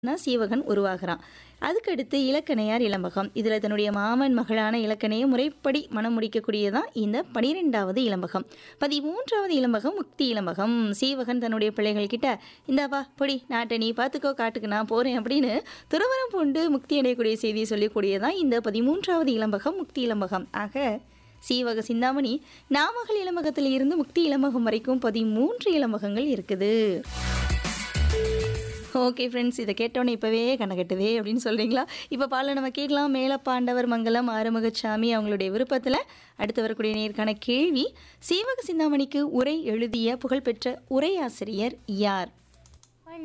தான் சீவகன் உருவாகிறான் அதுக்கடுத்து இலக்கணையார் இளம்பகம் இதில் தன்னுடைய மாமன் மகளான இலக்கணையை முறைப்படி மனம் முடிக்கக்கூடியதான் இந்த பனிரெண்டாவது இளம்பகம் பதிமூன்றாவது இளம்பகம் முக்தி இளம்பகம் சீவகன் தன்னுடைய பிள்ளைகள் கிட்ட இந்தாப்பா பொடி நாட்டை நீ பார்த்துக்கோ காட்டுக்கு நான் போகிறேன் அப்படின்னு துறவரம் பூண்டு முக்தி அடையக்கூடிய செய்தியை சொல்லக்கூடியதான் இந்த பதிமூன்றாவது இளம்பகம் முக்தி இளம்பகம் ஆக சீவக சிந்தாமணி நாமகள் இளம்பகத்தில் இருந்து முக்தி இளம்பகம் வரைக்கும் பதிமூன்று இளம்பகங்கள் இருக்குது ஓகே ஃப்ரெண்ட்ஸ் இதை கேட்டோன்னே இப்போவே கண்ணகட்டுவே அப்படின்னு சொல்கிறீங்களா இப்போ பாடல நம்ம கேட்கலாம் மேலப்பாண்டவர் மங்கலம் ஆறுமுகசாமி அவங்களுடைய விருப்பத்தில் அடுத்து வரக்கூடிய நேருக்கான கேள்வி சீவக சிந்தாமணிக்கு உரை எழுதிய புகழ்பெற்ற உரையாசிரியர் யார்